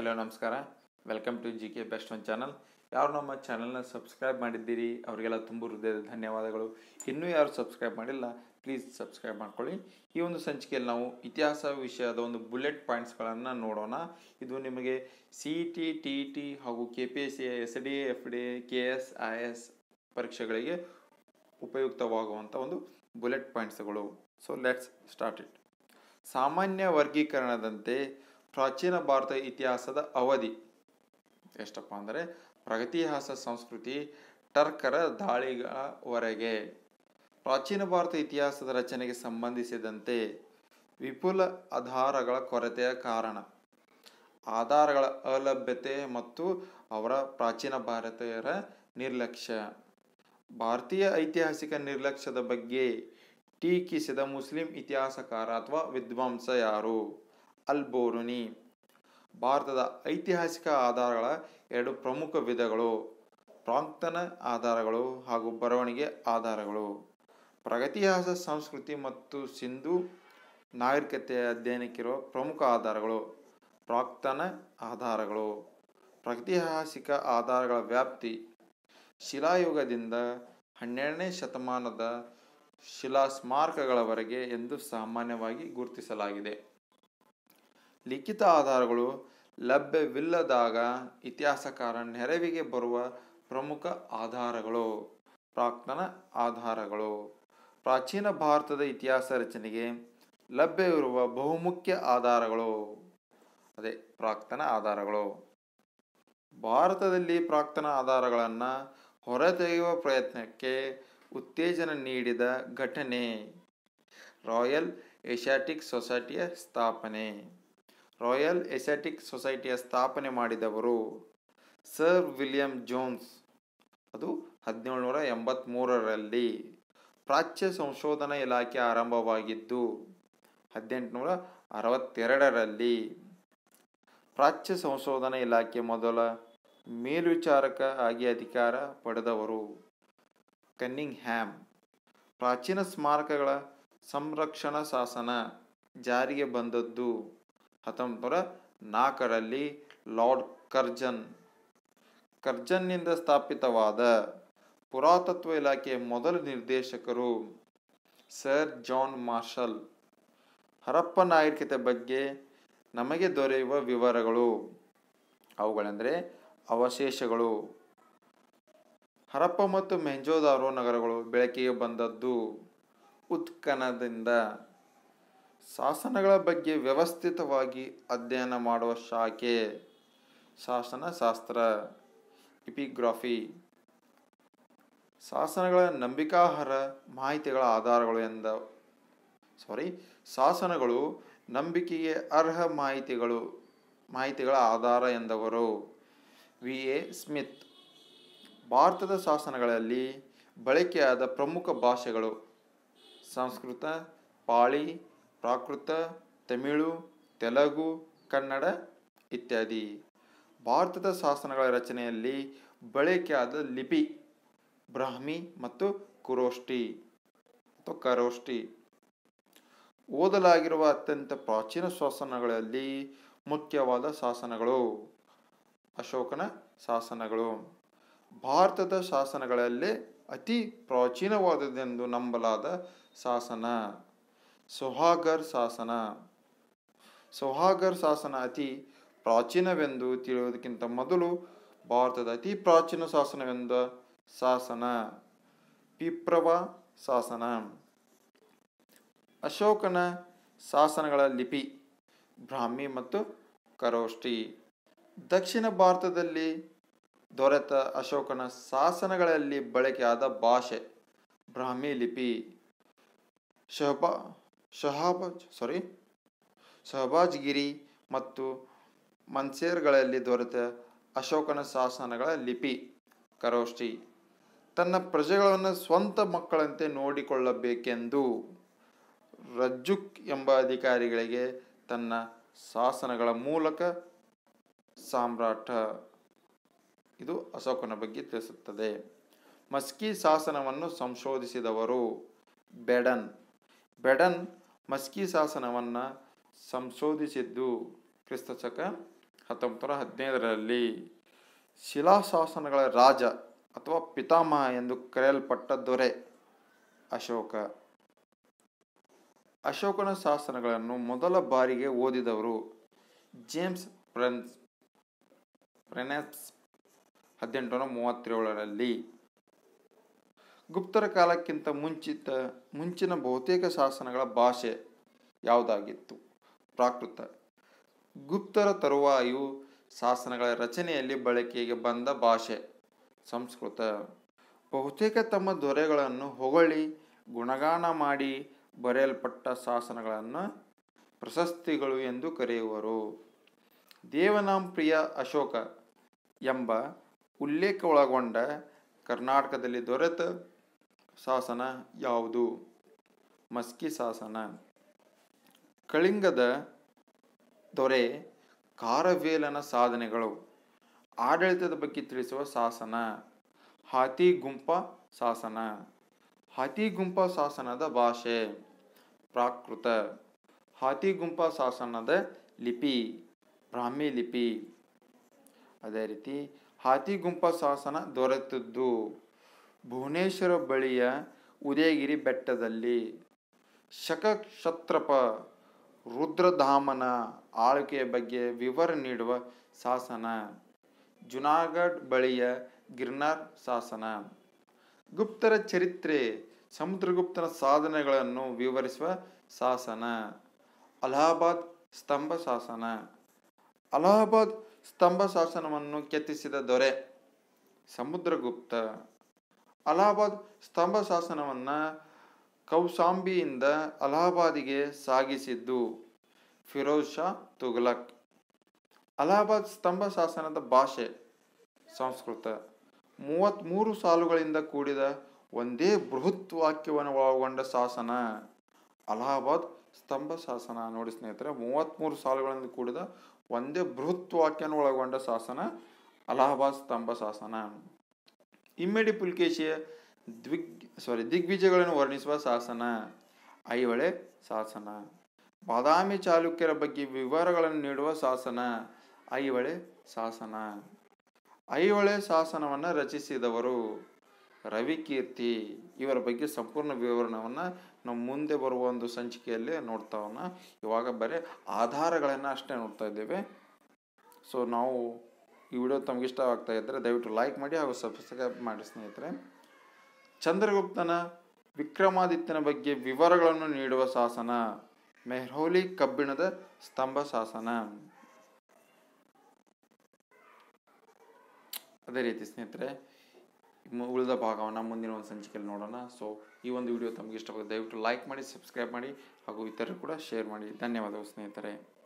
hello ನಮಸ್ಕಾರ welcome to G K best one channel ಯಾರು ನಮ್ಮ ಚಾನಲ್ನ ಸಬ್ಸ್ಕ್ರೈಬ್ ಮಾಡಿದ್ದೀರಿ ಅವರಿಗೆಲ್ಲ ತುಂಬ ಹೃದಯದ ಧನ್ಯವಾದಗಳು ಇನ್ನೂ ಯಾರು ಸಬ್ಸ್ಕ್ರೈಬ್ ಮಾಡಿಲ್ಲ ಪ್ಲೀಸ್ ಸಬ್ಸ್ಕ್ರೈಬ್ ಮಾಡ್ಕೊಳ್ಳಿ ಈ ಒಂದು ಸಂಚಿಕೆಯಲ್ಲಿ ನಾವು ಇತಿಹಾಸ ವಿಷಯದ ಒಂದು ಬುಲೆಟ್ ಪಾಯಿಂಟ್ಸ್ಗಳನ್ನು ನೋಡೋಣ ಇದು ನಿಮಗೆ C E T T E T ಹಾಗೂ K P S C S D F D K S I S ಪರೀಕ್ಷೆಗಳಿಗೆ ಉಪಯುಕ್ತವಾಗುವಂಥ ಒಂದು ಬುಲೆಟ್ ಪಾಯಿಂಟ್ಸ್ಗಳು ಸೊ ಲೆಟ್ಸ್ ಸ್ಟಾರ್ಟ್ ಇಟ್ ಸಾಮಾನ್ಯ ವರ್ಗೀಕರಣದಂತೆ ಪ್ರಾಚೀನ ಭಾರತ ಇತಿಹಾಸದ ಅವಧಿ ಎಷ್ಟಪ್ಪ ಅಂದರೆ ಪ್ರಗತಿಹಾಸ ಸಂಸ್ಕೃತಿ ಟರ್ಕರ ದಾಳಿಗಳವರೆಗೆ ಪ್ರಾಚೀನ ಭಾರತ ಇತಿಹಾಸದ ರಚನೆಗೆ ಸಂಬಂಧಿಸಿದಂತೆ ವಿಪುಲ ಆಧಾರಗಳ ಕೊರತೆಯ ಕಾರಣ ಆಧಾರಗಳ ಅಲಭ್ಯತೆ ಮತ್ತು ಅವರ ಪ್ರಾಚೀನ ಭಾರತೀಯರ ನಿರ್ಲಕ್ಷ್ಯ ಭಾರತೀಯ ಐತಿಹಾಸಿಕ ನಿರ್ಲಕ್ಷ್ಯದ ಬಗ್ಗೆ ಟೀಕಿಸಿದ ಮುಸ್ಲಿಂ ಇತಿಹಾಸಕಾರ ಅಥವಾ ವಿದ್ವಾಂಸ ಯಾರು ಅಲ್ ಬೋರುನಿ ಭಾರತದ ಐತಿಹಾಸಿಕ ಆಧಾರಗಳ ಎರಡು ಪ್ರಮುಖ ವಿಧಗಳು ಪ್ರಾಂಕ್ತನ ಆಧಾರಗಳು ಹಾಗೂ ಬರವಣಿಗೆ ಆಧಾರಗಳು ಪ್ರಗತಿಹಾಸ ಸಂಸ್ಕೃತಿ ಮತ್ತು ಸಿಂಧು ನಾಗರಿಕತೆಯ ಅಧ್ಯಯನಕ್ಕಿರುವ ಪ್ರಮುಖ ಆಧಾರಗಳು ಪ್ರಾಕ್ತನ ಆಧಾರಗಳು ಪ್ರಗತಿಹಾಸಿಕ ಆಧಾರಗಳ ವ್ಯಾಪ್ತಿ ಶಿಲಾಯುಗದಿಂದ ಹನ್ನೆರಡನೇ ಶತಮಾನದ ಶಿಲಾಸ್ಮಾರಕಗಳವರೆಗೆ ಎಂದು ಸಾಮಾನ್ಯವಾಗಿ ಗುರುತಿಸಲಾಗಿದೆ ಲಿಖಿತ ಆಧಾರಗಳು ಲಭ್ಯವಿಲ್ಲದಾಗ ಇತಿಹಾಸಕಾರ ನೆರವಿಗೆ ಬರುವ ಪ್ರಮುಖ ಆಧಾರಗಳು ಪ್ರಾಕ್ತನ ಆಧಾರಗಳು ಪ್ರಾಚೀನ ಭಾರತದ ಇತಿಹಾಸ ರಚನೆಗೆ ಲಭ್ಯವಿರುವ ಬಹುಮುಖ್ಯ ಆಧಾರಗಳು ಅದೇ ಪ್ರಾಕ್ತನ ಆಧಾರಗಳು ಭಾರತದಲ್ಲಿ ಪ್ರಾಕ್ತನ ಆಧಾರಗಳನ್ನು ಹೊರತೆಗೆಯುವ ಪ್ರಯತ್ನಕ್ಕೆ ಉತ್ತೇಜನ ನೀಡಿದ ಘಟನೆ ರಾಯಲ್ ಏಷ್ಯಾಟಿಕ್ ಸೊಸೈಟಿಯ ಸ್ಥಾಪನೆ ರಾಯಲ್ ಏಷ್ಯಾಟಿಕ್ ಸೊಸೈಟಿಯ ಸ್ಥಾಪನೆ ಮಾಡಿದವರು ಸರ್ ವಿಲಿಯಂ ಜೋನ್ಸ್ ಅದು ಹದಿನೇಳುನೂರ ಎಂಬತ್ತ್ಮೂರರಲ್ಲಿ ಪ್ರಾಚ್ಯ ಸಂಶೋಧನಾ ಇಲಾಖೆ ಆರಂಭವಾಗಿದ್ದು ಹದಿನೆಂಟುನೂರ ಅರವತ್ತೆರಡರಲ್ಲಿ ಪ್ರಾಚ್ಯ ಸಂಶೋಧನಾ ಇಲಾಖೆ ಮೊದಲ ಮೇಲ್ವಿಚಾರಕ ಆಗಿ ಅಧಿಕಾರ ಪಡೆದವರು ಕನ್ನಿಂಗ್ ಹ್ಯಾಮ್ ಪ್ರಾಚೀನ ಸ್ಮಾರಕಗಳ ಸಂರಕ್ಷಣಾ ಶಾಸನ ಜಾರಿಗೆ ಬಂದದ್ದು ಹತ್ತೊಂಬತ್ತು ನೂರ ನಾಲ್ಕರಲ್ಲಿ ಲಾರ್ಡ್ ಕರ್ಜನ್ ಕರ್ಜನ್ನಿಂದ ಸ್ಥಾಪಿತವಾದ ಪುರಾತತ್ವ ಇಲಾಖೆಯ ಮೊದಲ ನಿರ್ದೇಶಕರು ಸರ್ ಜಾನ್ ಮಾರ್ಷಲ್ ಹರಪ್ಪ ನಾಗರಿಕತೆ ಬಗ್ಗೆ ನಮಗೆ ದೊರೆಯುವ ವಿವರಗಳು ಅವುಗಳೆಂದರೆ ಅವಶೇಷಗಳು ಹರಪ್ಪ ಮತ್ತು ಮೆಹಂಜೋದಾರೋ ನಗರಗಳು ಬೆಳಕಿಗೆ ಬಂದದ್ದು ಉತ್ಖನದಿಂದ ಶಾಸನಗಳ ಬಗ್ಗೆ ವ್ಯವಸ್ಥಿತವಾಗಿ ಅಧ್ಯಯನ ಮಾಡುವ ಶಾಖೆ ಶಾಸನಶಾಸ್ತ್ರ ಇಪಿಗ್ರಾಫಿ ಶಾಸನಗಳ ನಂಬಿಕಾರ್ಹ ಮಾಹಿತಿಗಳ ಆಧಾರಗಳು ಎಂದ ಸಾರಿ ಶಾಸನಗಳು ನಂಬಿಕೆಗೆ ಅರ್ಹ ಮಾಹಿತಿಗಳು ಮಾಹಿತಿಗಳ ಆಧಾರ ಎಂದವರು ವಿ ಎ ಸ್ಮಿತ್ ಭಾರತದ ಶಾಸನಗಳಲ್ಲಿ ಬಳಕೆಯಾದ ಪ್ರಮುಖ ಭಾಷೆಗಳು ಸಂಸ್ಕೃತ ಪಾಳಿ ಪ್ರಾಕೃತ ತಮಿಳು ತೆಲುಗು ಕನ್ನಡ ಇತ್ಯಾದಿ ಭಾರತದ ಶಾಸನಗಳ ರಚನೆಯಲ್ಲಿ ಬಳಕೆಯಾದ ಲಿಪಿ ಬ್ರಾಹ್ಮಿ ಮತ್ತು ಕುರೋಷ್ಟಿ ಅಥವಾ ಕರೋಷ್ಟಿ ಓದಲಾಗಿರುವ ಅತ್ಯಂತ ಪ್ರಾಚೀನ ಶಾಸನಗಳಲ್ಲಿ ಮುಖ್ಯವಾದ ಶಾಸನಗಳು ಅಶೋಕನ ಶಾಸನಗಳು ಭಾರತದ ಶಾಸನಗಳಲ್ಲೇ ಅತಿ ಪ್ರಾಚೀನವಾದದೆಂದು ನಂಬಲಾದ ಶಾಸನ ಸೊಹಾಗರ್ ಶಾಸನ ಸೊಹಾಗರ್ ಶಾಸನ ಅತಿ ಪ್ರಾಚೀನವೆಂದು ತಿಳಿಯುವುದಕ್ಕಿಂತ ಮೊದಲು ಭಾರತದ ಅತಿ ಪ್ರಾಚೀನ ಶಾಸನವೆಂದ ಶಾಸನ ಪಿಪ್ರವ ಶಾಸನ ಅಶೋಕನ ಶಾಸನಗಳ ಲಿಪಿ ಬ್ರಾಹ್ಮಿ ಮತ್ತು ಕರೋಷ್ಟಿ ದಕ್ಷಿಣ ಭಾರತದಲ್ಲಿ ದೊರೆತ ಅಶೋಕನ ಶಾಸನಗಳಲ್ಲಿ ಬಳಕೆಯಾದ ಭಾಷೆ ಬ್ರಾಹ್ಮಿ ಲಿಪಿ ಶಹಬಾ ಶಹಾಬಾಜ್ ಸಾರಿ ಶಹಬಾಜ್ಗಿರಿ ಮತ್ತು ಮನ್ಸೇರ್ಗಳಲ್ಲಿ ದೊರೆತ ಅಶೋಕನ ಶಾಸನಗಳ ಲಿಪಿ ಕರೋಷ್ಟಿ ತನ್ನ ಪ್ರಜೆಗಳನ್ನು ಸ್ವಂತ ಮಕ್ಕಳಂತೆ ನೋಡಿಕೊಳ್ಳಬೇಕೆಂದು ರಜ್ಜುಕ್ ಎಂಬ ಅಧಿಕಾರಿಗಳಿಗೆ ತನ್ನ ಶಾಸನಗಳ ಮೂಲಕ ಸಾಮ್ರಾಟ ಇದು ಅಶೋಕನ ಬಗ್ಗೆ ತಿಳಿಸುತ್ತದೆ ಮಸ್ಕಿ ಶಾಸನವನ್ನು ಸಂಶೋಧಿಸಿದವರು ಬೆಡನ್ ಬೆಡನ್ ಮಸ್ಕಿ ಶಾಸನವನ್ನು ಸಂಶೋಧಿಸಿದ್ದು ಕ್ರಿಸ್ತಶಕ ಹತ್ತೊಂಬತ್ತು ನೂರ ಹದಿನೈದರಲ್ಲಿ ಶಿಲಾಶಾಸನಗಳ ರಾಜ ಅಥವಾ ಪಿತಾಮಹ ಎಂದು ಕರೆಯಲ್ಪಟ್ಟ ದೊರೆ ಅಶೋಕ ಅಶೋಕನ ಶಾಸನಗಳನ್ನು ಮೊದಲ ಬಾರಿಗೆ ಓದಿದವರು ಜೇಮ್ಸ್ ಪ್ರೆನ್ಸ್ ಪ್ರೆನೆಸ್ ಹದಿನೆಂಟುನೂರ ಮೂವತ್ತೇಳರಲ್ಲಿ ಗುಪ್ತರ ಕಾಲಕ್ಕಿಂತ ಮುಂಚಿತ ಮುಂಚಿನ ಬಹುತೇಕ ಶಾಸನಗಳ ಭಾಷೆ ಯಾವುದಾಗಿತ್ತು ಪ್ರಾಕೃತ ಗುಪ್ತರ ತರುವಾಯು ಶಾಸನಗಳ ರಚನೆಯಲ್ಲಿ ಬಳಕೆಗೆ ಬಂದ ಭಾಷೆ ಸಂಸ್ಕೃತ ಬಹುತೇಕ ತಮ್ಮ ದೊರೆಗಳನ್ನು ಹೊಗಳಿ ಗುಣಗಾನ ಮಾಡಿ ಬರೆಯಲ್ಪಟ್ಟ ಶಾಸನಗಳನ್ನು ಪ್ರಶಸ್ತಿಗಳು ಎಂದು ಕರೆಯುವರು ದೇವನಾಂಪ್ರಿಯ ಅಶೋಕ ಎಂಬ ಉಲ್ಲೇಖ ಒಳಗೊಂಡ ಕರ್ನಾಟಕದಲ್ಲಿ ದೊರೆತ ಶಾಸನ ಯಾವುದು ಮಸ್ಕಿ ಶಾಸನ ಕಳಿಂಗದ ದೊರೆ ಕಾರವೇಲನ ಸಾಧನೆಗಳು ಆಡಳಿತದ ಬಗ್ಗೆ ತಿಳಿಸುವ ಶಾಸನ ಹಾತಿಗುಂಪ ಶಾಸನ ಹಾತಿಗುಂಪ ಶಾಸನದ ಭಾಷೆ ಪ್ರಾಕೃತ ಹಾತಿಗುಂಪ ಶಾಸನದ ಲಿಪಿ ಬ್ರಾಹ್ಮಿ ಲಿಪಿ ಅದೇ ರೀತಿ ಹಾತಿಗುಂಪ ಶಾಸನ ದೊರೆತದ್ದು ಭುವನೇಶ್ವರ ಬಳಿಯ ಉದಯಗಿರಿ ಬೆಟ್ಟದಲ್ಲಿ ಶಕಕ್ಷತ್ರಪ ರುದ್ರಧಾಮನ ಆಳ್ವಿಕೆಯ ಬಗ್ಗೆ ವಿವರ ನೀಡುವ ಶಾಸನ ಜುನಾಗಢ್ ಬಳಿಯ ಗಿರ್ನಾರ್ ಶಾಸನ ಗುಪ್ತರ ಚರಿತ್ರೆ ಸಮುದ್ರಗುಪ್ತನ ಸಾಧನೆಗಳನ್ನು ವಿವರಿಸುವ ಶಾಸನ ಅಲಹಾಬಾದ್ ಸ್ತಂಭ ಶಾಸನ ಅಲಹಾಬಾದ್ ಸ್ತಂಭ ಶಾಸನವನ್ನು ಕೆತ್ತಿಸಿದ ದೊರೆ ಸಮುದ್ರಗುಪ್ತ ಅಲಹಾಬಾದ್ ಸ್ತಂಭ ಶಾಸನವನ್ನು ಕೌಸಾಂಬಿಯಿಂದ ಅಲಹಾಬಾದಿಗೆ ಸಾಗಿಸಿದ್ದು ಫಿರೋಜ್ ಶಾ ತುಘಲಕ್ ಅಲಹಾಬಾದ್ ಸ್ತಂಭ ಶಾಸನದ ಭಾಷೆ ಸಂಸ್ಕೃತ ಮೂವತ್ತ್ಮೂರು ಸಾಲುಗಳಿಂದ ಕೂಡಿದ ಒಂದೇ ಬೃಹತ್ ವಾಕ್ಯವನ್ನು ಒಳಗೊಂಡ ಶಾಸನ ಅಲಹಾಬಾದ್ ಸ್ತಂಭ ಶಾಸನ ನೋಡಿ ಸ್ನೇಹಿತರೆ ಮೂವತ್ತ್ಮೂರು ಸಾಲುಗಳಿಂದ ಕೂಡಿದ ಒಂದೇ ಬೃಹತ್ ವಾಕ್ಯವನ್ನು ಒಳಗೊಂಡ ಶಾಸನ ಅಲಹಾಬಾದ್ ಸ್ತಂಭ ಶಾಸನ ಇಮ್ಮಡಿ ಪುಲ್ಕೇಶಿಯ ದ್ವಿಗ್ ಸಾರಿ ದಿಗ್ವಿಜಯಗಳನ್ನು ವರ್ಣಿಸುವ ಶಾಸನ ಐಹೊಳೆ ಶಾಸನ ಬಾದಾಮಿ ಚಾಲುಕ್ಯರ ಬಗ್ಗೆ ವಿವರಗಳನ್ನು ನೀಡುವ ಶಾಸನ ಐಹೊಳೆ ಶಾಸನ ಐಹೊಳೆ ಶಾಸನವನ್ನು ರಚಿಸಿದವರು ರವಿಕೀರ್ತಿ ಇವರ ಬಗ್ಗೆ ಸಂಪೂರ್ಣ ವಿವರಣವನ್ನು ನಾವು ಮುಂದೆ ಬರುವ ಒಂದು ಸಂಚಿಕೆಯಲ್ಲಿ ನೋಡ್ತಾವನ್ನ ಇವಾಗ ಬರೀ ಆಧಾರಗಳನ್ನು ಅಷ್ಟೇ ನೋಡ್ತಾ ಇದ್ದೇವೆ ಸೊ ನಾವು ಈ ವಿಡಿಯೋ ತಮಗೆ ಇಷ್ಟವಾಗ್ತಾ ಇದ್ದರೆ ದಯವಿಟ್ಟು ಲೈಕ್ ಮಾಡಿ ಹಾಗೂ ಸಬ್ಸ್ಕ್ರೈಬ್ ಮಾಡಿ ಸ್ನೇಹಿತರೆ ಚಂದ್ರಗುಪ್ತನ ವಿಕ್ರಮಾದಿತ್ಯನ ಬಗ್ಗೆ ವಿವರಗಳನ್ನು ನೀಡುವ ಶಾಸನ ಮೆಹ್ರೌಲಿ ಕಬ್ಬಿಣದ ಸ್ತಂಭ ಶಾಸನ ಅದೇ ರೀತಿ ಸ್ನೇಹಿತರೆ ಮು- ಉಳಿದ ಭಾಗವನ್ನು ಮುಂದಿನ ಒಂದು ಸಂಚಿಕೆಯಲ್ಲಿ ನೋಡೋಣ ಸೊ ಈ ಒಂದು ವಿಡಿಯೋ ತಮಗೆ ಇಷ್ಟವಾಗಿದೆ ದಯವಿಟ್ಟು ಲೈಕ್ ಮಾಡಿ ಸಬ್ಸ್ಕ್ರೈಬ್ ಮಾಡಿ ಹಾಗೂ ಇತರರು ಕೂಡ ಶೇರ್ ಮಾಡಿ ಧನ್ಯವಾದಗಳು ಸ್ನೇಹಿತರೆ